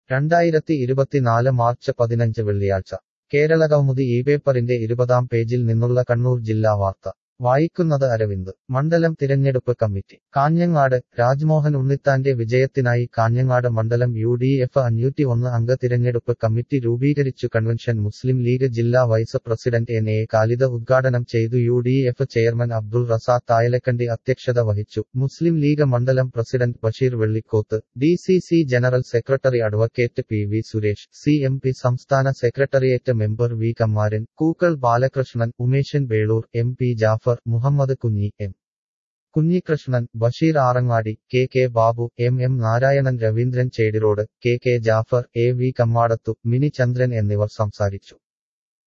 രണ്ടായിരത്തി ഇരുപത്തിനാല് മാർച്ച് പതിനഞ്ച് വെള്ളിയാഴ്ച കേരളകൗമുദി ഈ പേപ്പറിന്റെ ഇരുപതാം പേജിൽ നിന്നുള്ള കണ്ണൂർ ജില്ലാ വാർത്ത വായിക്കുന്നത് അരവിന്ദ് മണ്ഡലം തിരഞ്ഞെടുപ്പ് കമ്മിറ്റി കാഞ്ഞങ്ങാട് രാജ്മോഹൻ ഉണ്ണിത്താന്റെ വിജയത്തിനായി കാഞ്ഞങ്ങാട് മണ്ഡലം യു ഡി എഫ് അഞ്ഞൂറ്റി ഒന്ന് അംഗ തിരഞ്ഞെടുപ്പ് കമ്മിറ്റി രൂപീകരിച്ചു കൺവെൻഷൻ മുസ്ലിം ലീഗ് ജില്ലാ vice president N A Khalida ഉദ്ഘാടനം ചെയ്തു U D F chairman Abdul Razak Thayalakkandi അധ്യക്ഷത വഹിച്ചു മുസ്ലിം ലീഗ് മണ്ഡലം president Basheer Vellikkoth D C C general secretary advocate P V Suresh C M P സംസ്ഥാന secretariat member V Kammaran Kookkal Balakrishnan Umeshan Veloor M P Jafar Muhammad Kunhi M Kunhikrishnan Basheer Arangadi K K Babu M M Narayanan Raveendran Chediroad K K Jafar A V Kammadathu Mini Chandran എന്നിവർ സംസാരിച്ചു